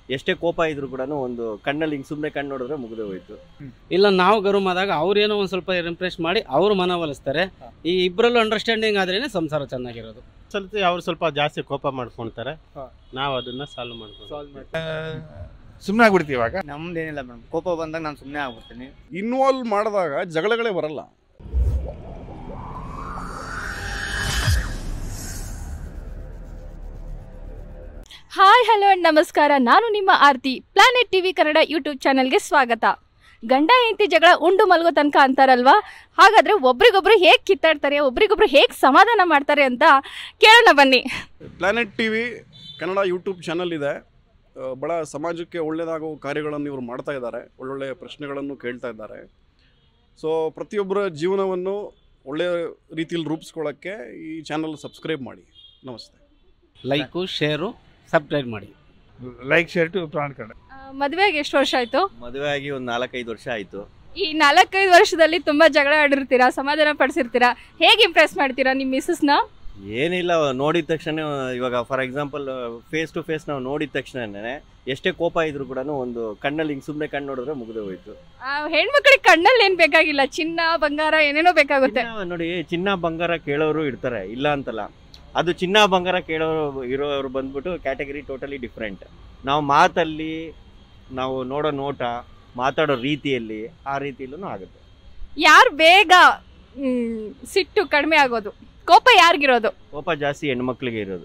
ಎಷ್ಟೇ ಕೋಪ ಇದ್ರು ಕೂಡ ಒಂದು ಕಣ್ಣಲ್ಲಿ ಹಿಂಗೆ ಸುಮ್ಮನೆ ಕಣ್ಣು ನೋಡಿದ್ರೆ ಮುಗಿದೇ ಹೋಯ್ತು ಇಲ್ಲ ನಾವು ಗರುಮಾದಾಗ ಅವ್ರೇನೋ ಒಂದು ಸ್ವಲ್ಪ ಇಂಪ್ರೆಸ್ ಮಾಡಿ ಅವರು ಮನವೊಲಿಸ್ತಾರೆ ಈ ಇಬ್ಬರಲ್ಲೂ ಅಂಡರ್ಸ್ಟ್ಯಾಂಡಿಂಗ್ ಆದ್ರೇನೆ ಸಂಸಾರ ಚೆನ್ನಾಗಿರೋದು ಸ್ವಲ್ಪ ಅವ್ರು ಸ್ವಲ್ಪ ಜಾಸ್ತಿ ಕೋಪ ಮಾಡ್ಕೊಂತಾರೆ ಹಾ. ನಾವು ಅದನ್ನ ಸಾಲ್ವ್ ಮಾಡ್ಕೊಂಡು ಸುಮ್ಮನೆ ಆಗ್ಬಿಡ್ತೀವಿ ಇವಾಗ ನಮ್ದೇನಿಲ್ಲ ಮೇಡಮ್ ಕೋಪ ಬಂದಾಗ ನಾನು ಸುಮ್ಮನೆ ಆಗ್ಬಿಡ್ತೀನಿ ಇನ್ವಾಲ್ವ್ ಮಾಡಿದಾಗ ಜಗಳಗಳೇ ಬರಲ್ಲ ಹಾಯ್ ಹಲೋ ಅಂಡ್ ನಮಸ್ಕಾರ ನಾನು ನಿಮ್ಮ Aarti Planet TV Kannada YouTube ಚಾನಲ್ಗೆ ಸ್ವಾಗತ ಗಂಡ ಹೆಂಡತಿ ಜಗಳ ಉಂಡು ಮಲಗೋ ತನಕ ಅಂತಾರಲ್ವಾ ಹಾಗಾದ್ರೆ ಒಬ್ರಿಗೊಬ್ರು ಹೇಗೆ ಕಿತ್ತಾಡ್ತಾರೆ ಒಬ್ರಿಗೊಬ್ರು ಹೇಗೆ ಸಮಾಧಾನ ಮಾಡ್ತಾರೆ ಅಂತ ಕೇಳೋಣ ಬನ್ನಿ Planet T V Kannada YouTube channel ಇದೆ ಆ, ಬಹಳ ಸಮಾಜಕ್ಕೆ ಒಳ್ಳೆಯದಾಗೋ ಕಾರ್ಯಗಳನ್ನು ಇವರು ಮಾಡ್ತಾ ಇದ್ದಾರೆ ಒಳ್ಳೊಳ್ಳೆಯ ಪ್ರಶ್ನೆಗಳನ್ನು ಕೇಳ್ತಾ ಇದ್ದಾರೆ ಸೊ ಪ್ರತಿಯೊಬ್ಬರ ಜೀವನವನ್ನು ಒಳ್ಳೆಯ ರೀತಿಯಲ್ಲಿ ರೂಪಿಸ್ಕೊಳ್ಳೋಕ್ಕೆ ಈ ಚಾನಲ್ ಸಬ್ಸ್ಕ್ರೈಬ್ ಮಾಡಿ ನಮಸ್ತೆ ಲೈಕು ಶೇರು ಸಬ್ಸ್ಕ್ರೈಬ್ ಮಾಡಿ ಲೈಕ್ ಶೇರ್ ಟು ಪ್ರಾಣ ಕನ್ನಡ ಮದುವೆಗೆ ಎಷ್ಟು ವರ್ಷ ಆಯಿತು ಮದುವೆ ಆಗಿ ಒಂದು ನಾಲ್ಕೈದು ವರ್ಷ ಆಯಿತು ಈ ನಾಲ್ಕೈದು ವರ್ಷದಲ್ಲಿ ತುಂಬ ಜಗಳ ಆಡಿರ್ತೀರಾ ಸಮಾಧಾನ ಪಡಿಸಿರ್ತೀರಾ ಹೇಗೆ ಇಂಪ್ರೆಸ್ ಮಾಡ್ತೀರಾ ನಿಮ್ಮ ಮಿಸ್ಸಸ್ನ ಏನಿಲ್ಲ ನೋಡಿದ ತಕ್ಷಣ ಇವಾಗ for example face to face ನಾವು ನೋಡಿದ ತಕ್ಷಣನೇ ಎಷ್ಟೇ ಕೋಪ ಇದ್ರು ಕೂಡ ಒಂದು ಕಣ್ಣಲ್ಲಿ ಹಿಂಗೆ ಸುಮ್ಮನೆ ಕಣ್ಣು ನೋಡಿದ್ರೆ ಮುಗಿದೇ ಹೋಯ್ತು ಹೆಣ್ಮಕ್ಳಿಗೆ ಕಣ್ಣಲ್ಲಿ ಏನು ಬೇಕಾಗಿಲ್ಲ ಚಿನ್ನ ಬಂಗಾರ ಏನೇನೋ ಬೇಕಾಗುತ್ತೆ ಚಿನ್ನ ನೋಡಿ ಚಿನ್ನ ಬಂಗಾರ ಕೇಳೋರು ಇರ್ತಾರೆ ಇಲ್ಲ ಅಂತಲ್ಲ ಅದು ಚಿನ್ನ ಬಂಗಾರ ಕೇಳೋರು ಇರೋರು ಬಂದ್ಬಿಟ್ಟು ಕ್ಯಾಟಗರಿ ಟೋಟಲಿ ಡಿಫ್ರೆಂಟ್ ನಾವು ಮಾತಲ್ಲಿ ನಾವು ನೋಡೋ ನೋಟ ಮಾತಾಡೋ ರೀತಿಯಲ್ಲಿ ಆ ರೀತಿಯಲ್ಲೂ ಆಗುತ್ತೆ ಯಾರು ಬೇಗ ಮ್, ಸಿಟ್ಟು ಕಡಿಮೆ ಆಗೋದು ಕೋಪ ಯಾರಿಗಿರೋದು ಕೋಪ ಜಾಸ್ತಿ ಹೆಣ್ಮಕ್ಳಿಗೆ ಇರೋದು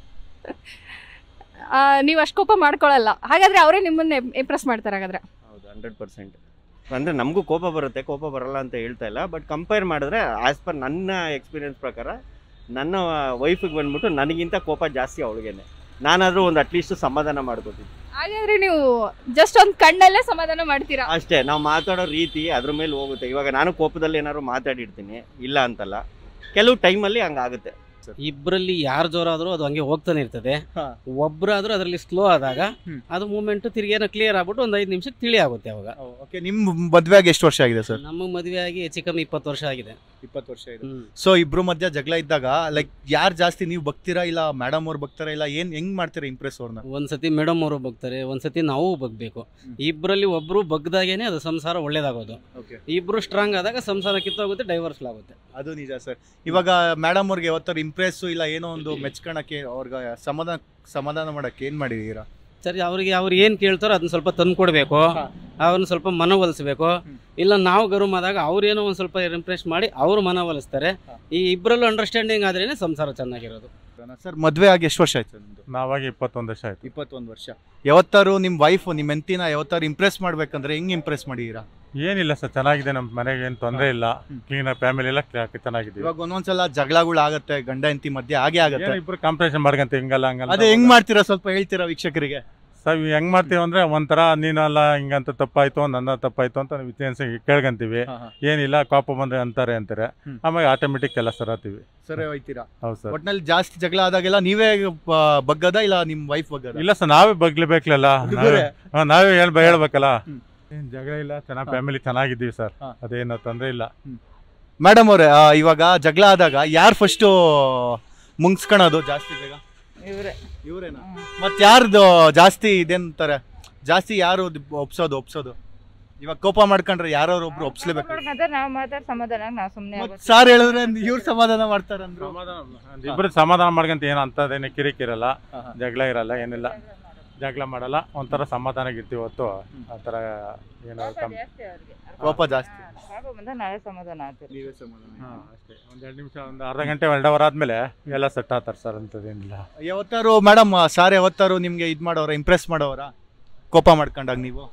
ನೀವು ಅಷ್ಟು ಕೋಪ ಮಾಡ್ಕೊಳ್ಳಲ್ಲ ಹಾಗಾದ್ರೆ ಅವರೇ ನಿಮ್ಮನ್ನ ಇಂಪ್ರೆಸ್ ಮಾಡ್ತಾರೆ ಹಾಗಾದ್ರೆ ಹೌದು ಹಂಡ್ರೆಡ್ ಪರ್ಸೆಂಟ್ ಅಂದರೆ ನಮಗೂ ಕೋಪ ಬರುತ್ತೆ ಕೋಪ ಬರಲ್ಲ ಅಂತ ಹೇಳ್ತಾ ಇಲ್ಲ ಬಟ್ ಕಂಪೇರ್ ಮಾಡಿದ್ರೆ ಆ್ಯಸ್ ಪರ್ ನನ್ನ ಎಕ್ಸ್ಪೀರಿಯನ್ಸ್ ಪ್ರಕಾರ ನನ್ನ ವೈಫಿಗೆ ಬಂದ್ಬಿಟ್ಟು ನನಗಿಂತ ಕೋಪ ಜಾಸ್ತಿ ಅವಳಿಗೇನೆ ನಾನಾದರೂ ಒಂದು ಅಟ್ಲೀಸ್ಟ್ ಸಮಾಧಾನ ಮಾಡ್ಕೋತೀನಿ ಹಾಗಾದ್ರೆ ನೀವು ಜಸ್ಟ್ ಒಂದು ಕಣ್ಣಲ್ಲೇ ಸಮಾಧಾನ ಮಾಡ್ತೀರಾ ಅಷ್ಟೇ ನಾವು ಮಾತಾಡೋ ರೀತಿ ಅದ್ರ ಮೇಲೆ ಹೋಗುತ್ತೆ ಇವಾಗ ನಾನು ಕೋಪದಲ್ಲಿ ಏನಾದ್ರು ಮಾತಾಡಿರ್ತೀನಿ ಇಲ್ಲ ಅಂತಲ್ಲ ಕೆಲವು ಟೈಮಲ್ಲಿ ಹಂಗಾಗುತ್ತೆ ಇಬ್ಬರಲ್ಲಿ ಯಾರು ಜೋರಾದ್ರೂ ಅದು ಹಂಗೆ ಹೋಗ್ತಾನೆ ಇರ್ತದೆ ಹಾ. ಒಬ್ರಾದ್ರೂ ಅದರಲ್ಲಿ ಸ್ಲೋ ಆದಾಗ ಹ್ಮ್. ಅದು ಮೂಮೆಂಟ್ ತಿರುಗಿ ಏನೋ ಕ್ಲಿಯರ್ ಆಗ್ಬಿಟ್ಟು ಒಂದು ಐದು ನಿಮಿಷಕ್ಕೆ ತಿಳಿ ಆಗುತ್ತೆ ಅವಾಗ ಓಕೆ ನಿಮ್ಮ ಮದುವೆಗೆ ಎಷ್ಟು ವರ್ಷ ಆಗಿದೆ ಸರ್ ನಮ್ಮ ಮದುವೆ ಆಗಿ ಹೆಚ್ಚು ಕಮ್ಮಿ ಇಪ್ಪತ್ತು ವರ್ಷ ಆಗಿದೆ ಇಪ್ಪತ್ತು ವರ್ಷ ಇದೆ ಹ್ಮ್. ಸೊ ಇಬ್ರು ಮಧ್ಯ ಜಗಳ ಇದ್ದಾಗ ಲೈಕ್ ಯಾರು ಜಾಸ್ತಿ ನೀವು ಬಗ್ತೀರಾ ಇಲ್ಲ ಮೇಡಮ್ ಅವ್ರು ಬಗ್ತಾರಾ ಇಲ್ಲ ಏನ್ ಹೆಂಗ್ ಮಾಡ್ತೀರಾ ಇಂಪ್ರೆಸ್ ಅವ್ರನ್ನ ಒಂದ್ಸತಿ ಮೇಡಮ್ ಅವರು ಬಗ್ತಾರೆ ಒಂದ್ಸತಿ ನಾವು ಬಗ್ಬೇಕು ಹ್ಮ್. ಇಬ್ಬರಲ್ಲಿ ಒಬ್ರು ಬಗ್ದಾಗೇನೆ ಅದು ಸಂಸಾರ ಒಳ್ಳೇದಾಗೋದು ಓಕೆ ಇಬ್ರು ಸ್ಟ್ರಾಂಗ್ ಆದಾಗ ಸಂಸಾರ ಕಿತ್ತೋಗುತ್ತೆ ಡೈವರ್ಸ್ ಆಗುತ್ತೆ ಅದು ನಿಜ ಸರ್ ಇವಾಗ ಮೇಡಮ್ ಅವ್ರಿಗೆ ಯಾವತ್ತಾರು ಇಂಪ್ರೆಸ್ ಇಲ್ಲ ಏನೋ ಒಂದು ಮೆಚ್ಕೊಳಕ್ಕೆ ಅವ್ರಿಗೆ ಸಮಾಧಾನ ಸಮಾಧಾನ ಮಾಡಕ್ಕೆ ಏನ್ ಮಾಡಿದೀರಾ ಸರಿ ಅವ್ರಿಗೆ ಅವ್ರು ಏನು ಕೇಳ್ತಾರೋ ಅದನ್ನ ಸ್ವಲ್ಪ ತಂದು ಕೊಡಬೇಕು ಹಾ. ಅವ್ರನ್ನ ಸ್ವಲ್ಪ ಮನವೊಲಿಸ್ಬೇಕು ಹ್ಮ್. ಇಲ್ಲ ನಾವು ಗರುಮಾದಾಗ ಅವ್ರೇನೋ ಒಂದು ಸ್ವಲ್ಪ ಇಂಪ್ರೆಸ್ ಮಾಡಿ ಅವರು ಮನವೊಲಿಸ್ತಾರೆ ಹಾ. ಈ ಇಬ್ಬರಲ್ಲೂ ಅಂಡರ್ಸ್ಟ್ಯಾಂಡಿಂಗ್ ಆದ್ರೇನೆ ಸಂಸಾರ ಚೆನ್ನಾಗಿರೋದು ಸರ್ ಮದ್ವೆ ಆಗಿ ಎಷ್ಟು ವರ್ಷ ಆಯ್ತು ನಿಮ್ದು ನಾವಾಗ ಇಪ್ಪತ್ತೊಂದು ವರ್ಷ ಆಯ್ತು ಇಪ್ಪತ್ತೊಂದು ವರ್ಷ ಯಾವತ್ತಾರು ನಿಮ್ ವೈಫ್ ನಿಮ್ ಹೆಂಡತಿನ ಯಾವತ್ತಾರು ಇಂಪ್ರೆಸ್ ಮಾಡ್ಬೇಕಂದ್ರೆ ಹೆಂಗ್ ಇಂಪ್ರೆಸ್ ಮಾಡಿದೀರಾ ಏನಿಲ್ಲ ಸರ್ ಚೆನ್ನಾಗಿದೆ ನಮ್ಮ ಮನೆಗೆ ಏನು ತೊಂದರೆ ಇಲ್ಲ ಹ್ಮ್. ಕ್ಲೀನ್ ಫ್ಯಾಮಿಲಿ ಎಲ್ಲ ಚೆನ್ನಾಗಿದ್ದೀವಿ ಇವಾಗ ಒಂದೊಂದ್ಸಲ ಜಗಳಗಳು ಆಗತ್ತೆ ಗಂಡ ಹೆಂಡತಿ ಮಧ್ಯೆ ಹಾಗೆ ಆಗತ್ತೆ ಏನು ಇಬ್ರು ಕಾಂಪಿಟೇಷನ್ ಮಾಡ್ಕಂತ ಹಿಂಗಲ್ಲ ಹಂಗಲ್ಲ ಅದೇ ಹೆಂಗ್ ಮಾಡ್ತೀರಾ ಸ್ವಲ್ಪ ಹೇಳ್ತೀರಾ ವೀಕ್ಷಕರಿಗೆ ಸರ್ ಹೆಂಗ್ ಮಾಡ್ತೀವಿ ಅಂದ್ರೆ ಒಂಥರ ನೀನಲ್ಲ ಹಿಂಗಂತ ತಪ್ಪಾಯ್ತು ನನ್ನ ತಪ್ಪಾಯ್ತು ಅಂತ ವಿಚಾರಿಸಿ ಕೇಳ್ಕಂತೀವಿ ಏನಿಲ್ಲ ಕೋಪ ಬಂದ್ರೆ ಅಂತಾರೆ ಅಂತಾರೆ ಹ್ಮ್. ಆಮೇಲೆ ಆಟೋಮೆಟಿಕ್ ಎಲ್ಲ ಸರ್ ಆತೀವಿ ಸರಿ ಹೋಯ್ತೀರಾ ಹೌದು ಸರ್ ಒಟ್ನಲ್ಲಿ ಜಾಸ್ತಿ ಜಗಳ ಆದಾಗೆಲ್ಲ ನೀವೇ ಬ- ಬಗ್ಗದ ಇಲ್ಲ ನಿಮ್ ವೈಫ್ ಬಗ್ಗದ ಇಲ್ಲ ಸರ್ ನಾವೇ ಬಗ್ಲೇಬೇಕಲ್ಲ ಹುಡುಗರೇ? ನಾವೇ ಹೇಳ್ ಹೇಳ್ಬೇಕಲ್ಲ ಹ್ಮ್. ಏನ್ ಜಗಳ ಇಲ್ಲ ಚೆನ್ನಾಗಿ ಹಾ. ಫ್ಯಾಮಿಲಿ ಚೆನ್ನಾಗಿದ್ದೀವಿ ಸರ್ ಹಾ. ಅದೇನು ತೊಂದರೆ ಇಲ್ಲ ಮೇಡಮ್ ಅವ್ರೆ ಆ, ಇವಾಗ ಜಗಳ ಆದಾಗ ಯಾರು ಫಸ್ಟ್ ಮುಗಿಸ್ಕೊಳೋದು ಜಾಸ್ತಿ ಬೇಗ ಇವರೇ ಇವ್ರೇನಾ ಮತ್ ಯಾರ್ದು ಜಾಸ್ತಿ ಇದೇಂತಾರೆ ಜಾಸ್ತಿ ಯಾರು ದ್- ಒಪ್ಸೋದು ಒಪ್ಸೋದು ಇವಾಗ ಕೋಪ ಮಾಡ್ಕೊಂಡ್ರೆ ಯಾರು ಒಬ್ರು ಒಪ್ಸ್ಲೇಬೇಕು ನಾವು ಮಾತಾಡ್ ಸಮಾಧಾನ ನಾವು ಸುಮ್ಮನೆ ಮತ್ ಸಾರ್ ಹೇಳಿದ್ರೆ ಇವ್ರು ಸಮಾಧಾನ ಮಾಡ್ತಾರಂದ್ರು ಇಬ್ಬರು ಸಮಾಧಾನ ಮಾಡ್ಕಂತ ಏನು ಅಂತದೇನು ಕಿರಿಕಿರಲ್ಲ ಹಾ, ಹಾ. ಜಗಳ ಇರಲ್ಲ ಏನಿಲ್ಲ ಜಗಳ ಮಾಡಲ್ಲ ಒಂಥರ ಸಮಾಧಾನ ಇರ್ತೀವಿ ಹೊತ್ತು ಆ ಥರ ಏನು ಕಮ್ಮಿ ಜಾಸ್ತಿ ಅವ್ರಿಗೆ ಕೋಪ ಜಾಸ್ತಿ ಪಾಪ ಬಂದ ನಾಳೆ ಸಮಾಧಾನ ಆಗ್ತೀರಿ ನೀವೇ ಸಮಾಧಾನ ಹಾಂ ಅಷ್ಟೇ ಒಂದು ಎರಡು ನಿಮಿಷ ಒಂದು ಅರ್ಧ ಗಂಟೆ ಎರಡು ಅವರ್ ಆದಮೇಲೆ ಎಲ್ಲ ಸೆಟ್ ಆಗ್ತಾರೆ ಸರ್ ಅಂಥದ್ದೇನಿಲ್ಲ ಯಾವತ್ತಾರು ಮೇಡಮ್ ಸಾರ್ ಯಾವತ್ತಾರು ನಿಮ್ಗೆ ಇದ್ ಮಾಡೋರ ಇಂಪ್ರೆಸ್ ಮಾಡೋರ ಕೋಪ ಮಾಡ್ಕೊಂಡಾಗ ನೀವು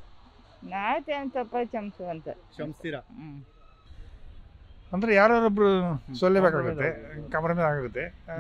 ನಾಳೆ ತಪ್ಪ ಚಮಚು ಅಂತ ಕ್ಷಮಿಸ್ತೀರಾ ಹ್ಮ್ ಅಂದರೆ ಯಾರೊಬ್ಬರು ಸೊಲ್ಲೇಬೇಕಾಗುತ್ತೆ ಕಾಂಪ್ರಮೈಸ್ ಆಗುತ್ತೆ ಆ,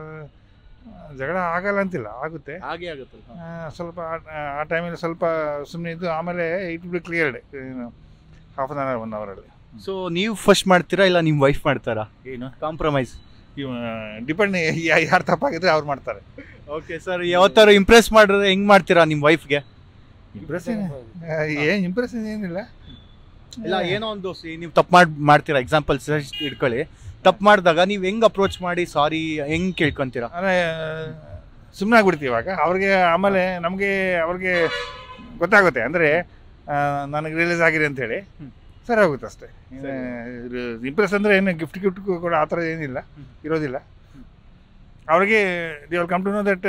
ಜಗಳ ಆಗಲ್ಲ ಅಂತಿಲ್ಲ ಆಗುತ್ತೆ ಹಾಗೆ ಆಗುತ್ತೆ ಆ, ಸ್ವಲ್ಪ ಆ- ಆ ಟೈಮಲ್ಲಿ ಸ್ವಲ್ಪ ಸುಮ್ಮನೆ ಇದ್ದು ಆಮೇಲೆ it be cleared half an hour one ಅವರಲ್ಲಿ ಸೊ ನೀವು ಫಸ್ಟ್ ಮಾಡ್ತೀರಾ ಇಲ್ಲ ನಿಮ್ಮ ವೈಫ್ ಮಾಡ್ತಾರಾ ಏನು ಕಾಂಪ್ರಮೈಸ್ ಡಿಪೆಂಡ್ ಯಾರು ತಪ್ಪಾಗಿದ್ರೆ ಅವ್ರು ಮಾಡ್ತಾರೆ ಓಕೆ ಸರ್ ಯಾವತ್ತಾರು ಇಂಪ್ರೆಸ್ ಮಾಡಿದ್ರೆ ಹೆಂಗ್ ಮಾಡ್ತೀರಾ ನಿಮ್ಮ ವೈಫ್ಗೆ ಇಂಪ್ರೆಸ್ ಏನು ಇಂಪ್ರೆಸ್ ಏನಿಲ್ಲ ಇಲ್ಲ ಏನೋ ಒಂದು ನೀವು ತಪ್ಪು ಮಾಡಿ ಮಾಡ್ತೀರಾ ಎಕ್ಸಾಂಪಲ್ ಇಟ್ಕೊಳ್ಳಿ ತಪ್ಪು ಮಾಡಿದಾಗ ನೀವು ಹೆಂಗ್ ಅಪ್ರೋಚ್ ಮಾಡಿ ಸಾರಿ ಹೆಂಗ್ ಕೇಳ್ಕೊಂತೀರಾ ಅಂದರೆ ಸುಮ್ಮನೆ ಆಗ್ಬಿಡ್ತೀವಿ ಇವಾಗ ಅವ್ರಿಗೆ ಆಮೇಲೆ ನಮಗೆ ಅವ್ರಿಗೆ ಗೊತ್ತಾಗುತ್ತೆ ಅಂದರೆ ನನಗೆ ರಿಲೀಸ್ ಆಗಿದೆ ಅಂತೇಳಿ ಸರಿ ಹೋಗುತ್ತೆ ಅಷ್ಟೇ ಇಂಪ್ರೆಸ್ ಅಂದರೆ ಏನು ಗಿಫ್ಟ್ ಗಿಫ್ಟ್ ಕೂಡ ಆ ಥರ ಏನಿಲ್ಲ ಇರೋದಿಲ್ಲ ಅವ್ರಿಗೆ the all come to know that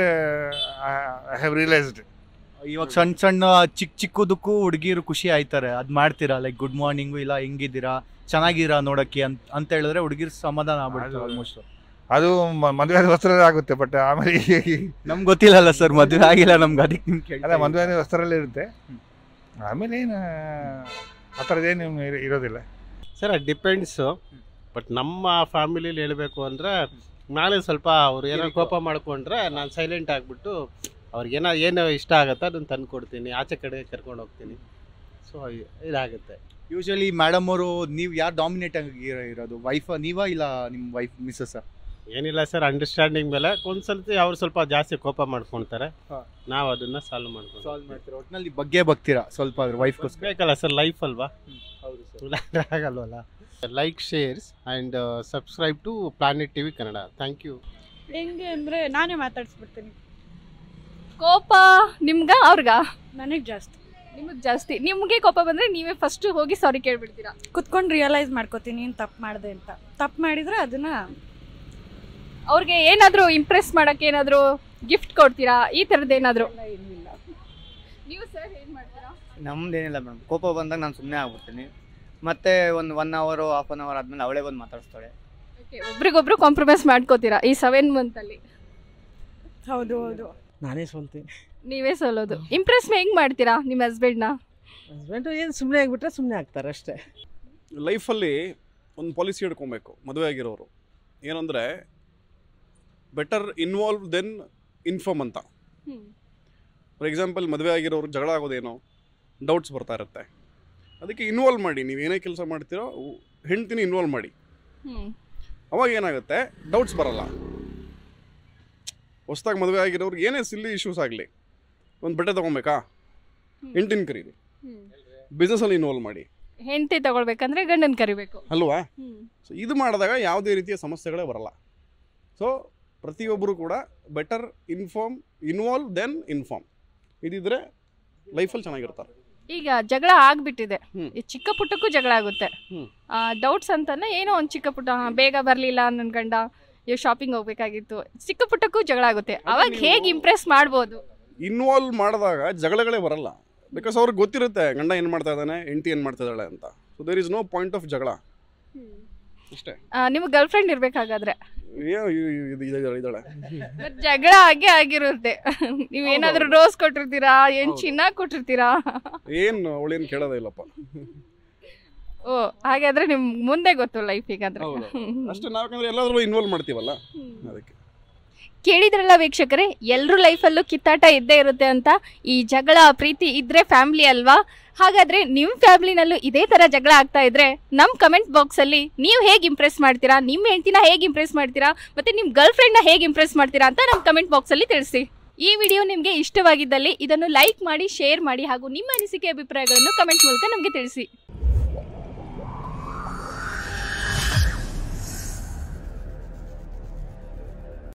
I have realised ಇವಾಗ ಸಣ್ಣ ಸಣ್ಣ ಚಿಕ್ಕ ಚಿಕ್ಕದಕ್ಕೂ ಹುಡುಗಿರು ಖುಷಿ ಆಯ್ತಾರೆ ಅದ್ ಮಾಡ್ತೀರಾ ಲೈಕ್ ಗುಡ್ ಮಾರ್ನಿಂಗು ಇಲ್ಲ ಹೆಂಗಿದ್ದೀರಾ ಚೆನ್ನಾಗಿರಾ ನೋಡಕ್ಕೆ ಅಂತ ಅಂತ ಹೇಳಿದ್ರೆ ಹುಡುಗಿರ್ ಸಮಾಧಾನ ಆಗ್ಬಿಡ್ತಾರೆ ಅದು- ಆಲ್ಮೋಸ್ಟ್ ಅದು ಮ- ಮದುವೆ ಆದ ವಸ್ತ್ರ ಆಗುತ್ತೆ ಬಟ್ ಆಮೇಲೆ ನಮ್ಗೆ ಗೊತ್ತಿಲ್ಲಲ್ಲ ಸರ್ ಮದುವೆ ಆಗಿಲ್ಲ ನಮ್ಗೆ ಅದಕ್ಕೆ ನಿಮ್ಗೆ ಅಲ್ಲ ಮದುವೆ ಆದ ವಸ್ತ್ರಲ್ಲೇ ಇರುತ್ತೆ ಆಮೇಲೆ ಏನು ಆ ಥರದ್ದೇನು ಇರ- ಇರೋದಿಲ್ಲ ಸರ್ ಅದು ಡಿಪೆಂಡ್ಸು ಬಟ್ ನಮ್ಮ ಫ್ಯಾಮಿಲಿಲಿ ಹೇಳಬೇಕು ಅಂದರೆ ನಾಳೆ ಸ್ವಲ್ಪ ಅವ್ರು ಏನೋ ಕೋಪ ಮಾಡ್ಕೊಂಡ್ರೆ ನಾನು ಸೈಲೆಂಟ್ ಆಗಿಬಿಟ್ಟು ಅವ್ರಿಗೇನೋ ಏನು ಇಷ್ಟ ಆಗುತ್ತೋ ಅದನ್ನು ತಂದು ಕೊಡ್ತೀನಿ ಆಚೆ ಕಡೆ ಕರ್ಕೊಂಡು ಹೋಗ್ತೀನಿ ಸೊ ಇದಾಗುತ್ತೆ ಯೂಶಲಿ ಮೇಡಮ್ ಅವರು ನೀವು ಯಾರು ಡಾಮಿನೇಟ್ ಆಗಿ ಇರೋ- ಇರೋದು ವೈಫ್ ನೀವಾ ಇಲ್ಲ ನಿಮ್ಮ ವೈಫ್ ಮಿಸ್ಸಸ್ ಏನಿಲ್ಲ ಸರ್ ಅಂಡರ್ಸ್ಟ್ಯಾಂಡಿಂಗ್ ಮೇಲೆ ಒಂದ್ಸಲ್ತಿ ಅವ್ರು ಸ್ವಲ್ಪ ಜಾಸ್ತಿ ಕೋಪ ಮಾಡ್ಕೊಳ್ತಾರೆ ಹಾ. ನಾವು ಅದನ್ನು ಸಾಲ್ವ್ ಮಾಡ್ಕೊಂಡು ಸಾಲ್ವ್ ಮಾಡ್ತೀರಾ ಒಟ್ಟಿನಲ್ಲಿ ಬಗ್ಗೆ ಬಗ್ತೀರಾ ಸ್ವಲ್ಪ ಅದ್ರ ವೈಫ್ಗೋಸ್ಕರ ಬೇಕಲ್ಲ ಸರ್ ಲೈಫ್ ಅಲ್ವಾ ಹೌದು ಸರ್ ಇಲ್ಲಾಂದ್ರೆ ಆಗಲ್ವಲ್ಲ like shares and subscribe to Planet TV Kannada thank you ಹೆಂಗೆ ಅಂದರೆ ನಾನೇ ಮಾತಾಡಿಸ್ಬಿಡ್ತೀನಿ ಕೋಪ ನಿಮ್ಗ ಅವ್ರಿಗ ನನಗೆ ಜಾಸ್ತಿ ನಿಮಗೆ ಜಾಸ್ತಿ ನಿಮಗೆ ಕೋಪ ಬಂದ್ರೆ ನೀವೇ ಫಸ್ಟ್ ಹೋಗಿ ಸಾರಿ ಕೇಳ್ಬಿಡ್ತೀರಾ ಕುತ್ಕೊಂಡು ರಿಯಲೈಸ್ ಮಾಡ್ಕೋತೀನಿ ಏನು ತಪ್ಪು ಮಾಡಿದೆ ಅಂತ ತಪ್ಪು ಮಾಡಿದರೆ ಅದನ್ನು ಅವ್ರಿಗೆ ಏನಾದರೂ ಇಂಪ್ರೆಸ್ ಮಾಡಕ್ಕೆ ಏನಾದರೂ ಗಿಫ್ಟ್ ಕೊಡ್ತೀರಾ ಈ ಥರದ್ದು ಏನಾದರೂ ನೀವು ಸರ್ ಏನು ಮಾಡ್ತೀರಾ ನಮ್ದೇನಿಲ್ಲ ಮೇಡಮ್ ಕೋಪ ಬಂದಾಗ ನಾನು ಸುಮ್ಮನೆ ಆಗ್ಬಿಡ್ತೀನಿ ಮತ್ತೆ ಒಂದು ಒನ್ ಅವರು ಹಾಫ್ ಅನ್ ಅವರ್ ಆದ್ಮೇಲೆ ಅವಳೇ ಬಂದು ಮಾತಾಡಿಸ್ತಾಳೆ ಓಕೆ ಒಬ್ರಿಗೊಬ್ರು ಕಾಂಪ್ರಮೈಸ್ ಮಾಡ್ಕೋತೀರಾ ಈ ಸೆವೆನ್ ಮಂತಲ್ಲಿ ಹೌದು ಹೌದು ನಾನೇ ಸೋಲ್ತೀನಿ ನೀವೇ ಸೋಲೋದು ಇಂಪ್ರೆಸ್ ಹೆಂಗ್ ಮಾಡ್ತೀರಾ ನಿಮ್ಮ ಹಸ್ಬೆಂಡ್ನ ಹಸ್ಬೆಂಡು ಏನು ಸುಮ್ಮನೆ ಆಗಿಬಿಟ್ರೆ ಸುಮ್ಮನೆ ಆಗ್ತಾರೆ ಅಷ್ಟೇ ಲೈಫಲ್ಲಿ ಒಂದು ಪಾಲಿಸಿ ಹಿಡ್ಕೊಬೇಕು ಮದುವೆ ಆಗಿರೋರು ಏನಂದರೆ ಬೆಟರ್ ಇನ್ವಾಲ್ವ್ ದೆನ್ ಇನ್ಫಾರ್ಮ್ ಅಂತ ಫಾರ್ ಎಕ್ಸಾಂಪಲ್ ಮದುವೆ ಆಗಿರೋರು ಜಗಳ ಆಗೋದೇನೋ ಡೌಟ್ಸ್ ಬರ್ತಾ ಇರುತ್ತೆ ಅದಕ್ಕೆ ಇನ್ವಾಲ್ವ್ ಮಾಡಿ ನೀವು ಏನೇ ಕೆಲಸ ಮಾಡ್ತೀರೋ ಹೆಂಡ್ತಿನ ಇನ್ವಾಲ್ವ್ ಮಾಡಿ ಅವಾಗ ಏನಾಗುತ್ತೆ ಡೌಟ್ಸ್ ಬರಲ್ಲ ಹೊಸ್ದಾಗಿ ಮದುವೆ ಆಗಿರೋರ್ಗೆ ಏನೇ ಸಿಲ್ಲಿ ಇಶ್ಯೂಸ್ ಆಗಲಿ ಒಂದು ಬಟ್ಟೆ ತೊಗೊಬೇಕಾ ಹೆಂಡ್ತಿನ ಕರೀರಿ ಬಿಸ್ನೆಸ್ಸಲ್ಲಿ ಇನ್ವಾಲ್ವ್ ಮಾಡಿ ಹೆಂಡತಿ ತಗೊಳ್ಬೇಕಂದ್ರೆ ಗಂಡನ್ ಕರಿಬೇಕು ಅಲ್ವಾ ಸೊ ಇದು ಮಾಡಿದಾಗ ಯಾವುದೇ ರೀತಿಯ ಸಮಸ್ಯೆಗಳೇ ಬರಲ್ಲ ಸೊ ಪ್ರತಿಯೊಬ್ಬರು ಕೂಡ better inform involve then inform ಇದಿದ್ರೆ ಲೈಫಲ್ಲಿ ಚೆನ್ನಾಗಿರ್ತಾರೆ ಈಗ ಜಗಳ ಆಗ್ಬಿಟ್ಟಿದೆ ಈ ಚಿಕ್ಕ ಪುಟ್ಟಕ್ಕೂ ಜಗಳ ಆಗುತ್ತೆ ಡೌಟ್ಸ್ ಅಂತಾನೆ ಏನೋ ಒಂದು ಚಿಕ್ಕ ಪುಟ್ಟ ಹಾ, ಬೇಗ ಬರಲಿಲ್ಲ ನನ್ನ ಗಂಡ ಇವ್ ಶಾಪಿಂಗ್ ಹೋಗ್ಬೇಕಾಗಿತ್ತು ಚಿಕ್ಕ ಪುಟ್ಟಕ್ಕೂ ಜಗಳ ಆಗುತ್ತೆ ಅವಾಗ ಹೇಗೆ ಇಂಪ್ರೆಸ್ ಮಾಡ್ಬೋದು ಇನ್ವಾಲ್ವ್ ಮಾಡಿದಾಗ ಜಗಳಗಳೇ ಬರಲ್ಲ ಬಿಕಾಸ್ ಅವ್ರಿಗೆ ಗೊತ್ತಿರುತ್ತೆ ಗಂಡ ಏನು ಮಾಡ್ತಾ ಇದ್ದಾನೆ ಹೆಂಡತಿ ಏನು ಮಾಡ್ತಾ ಇದ್ದಾಳೆ ಅಂತ so there is no point of ಜಗಳ ಅಷ್ಟೇ ನಿಮ್ಗೆ ಗರ್ಲ್ ಫ್ರೆಂಡ್ ಇರ್ಬೇಕಾಗಾದ್ರೆ ಏ- ಇ- ಇ- ಇದು ಇದ್ದಾಳೆ ಇದ್ದಾಳೆ ಮತ್ತ್ ಜಗಳ ಆಗೇ ಆಗಿರುತ್ತೆ ನೀವ್ ಏನಾದ್ರೂ ರೋಸ್ ಕೊಟ್ಟಿರ್ತೀರಾ ಏನ್ ಚಿನ್ನ ಕೊಟ್ಟಿರ್ತೀರಾ ಏನು ಅವಳೇನು ಕೇಳೋದೇ ಇಲ್ಲಪ್ಪ ಓ ಹಾಗಾದ್ರೆ ನಿಮ್ ಮುಂದೆ ಗೊತ್ತು ಲೈಫ್ ಈಗಾದ್ರೆ ಅಷ್ಟೇ ನಾವು ಯಾಕಂದ್ರೆ ಎಲ್ಲಾದ್ರೂ ಇನ್ವಾಲ್ವ್ ಮಾಡ್ತೀವಲ್ಲ ಅದಕ್ಕೆ ಕೇಳಿದ್ರಲ್ಲ ವೀಕ್ಷಕರೇ ಎಲ್ಲರೂ ಲೈಫಲ್ಲೂ ಕಿತ್ತಾಟ ಇದ್ದೇ ಇರುತ್ತೆ ಅಂತ ಈ ಜಗಳ ಪ್ರೀತಿ ಇದ್ರೆ ಫ್ಯಾಮಿಲಿ ಅಲ್ವಾ ಹಾಗಾದ್ರೆ ನಿಮ್ಮ ಫ್ಯಾಮಿಲಿನಲ್ಲೂ ಇದೇ ತರ ಜಗಳ ಆಗ್ತಾ ಇದ್ರೆ ನಮ್ಮ ಕಮೆಂಟ್ ಬಾಕ್ಸ್ ಅಲ್ಲಿ ನೀವು ಹೇಗೆ ಇಂಪ್ರೆಸ್ ಮಾಡ್ತೀರಾ ನಿಮ್ಮ ಹೆಂಡತಿನ ಹೇಗೆ ಇಂಪ್ರೆಸ್ ಮಾಡ್ತೀರಾ ಮತ್ತೆ ನಿಮ್ಮ ಗರ್ಲ್ ಫ್ರೆಂಡ್ನ ಹೇಗೆ ಇಂಪ್ರೆಸ್ ಮಾಡ್ತೀರಾ ಅಂತ ನಮ್ಮ ಕಮೆಂಟ್ ಬಾಕ್ಸ್ ಅಲ್ಲಿ ತಿಳಿಸಿ ಈ ವಿಡಿಯೋ ನಿಮಗೆ ಇಷ್ಟವಾಗಿದ್ದಲ್ಲಿ ಇದನ್ನು ಲೈಕ್ ಮಾಡಿ ಶೇರ್ ಮಾಡಿ ಹಾಗೂ ನಿಮ್ಮ ಅನಿಸಿಕೆ ಅಭಿಪ್ರಾಯಗಳನ್ನು ಕಮೆಂಟ್ ಮೂಲಕ ನಮಗೆ ತಿಳಿಸಿ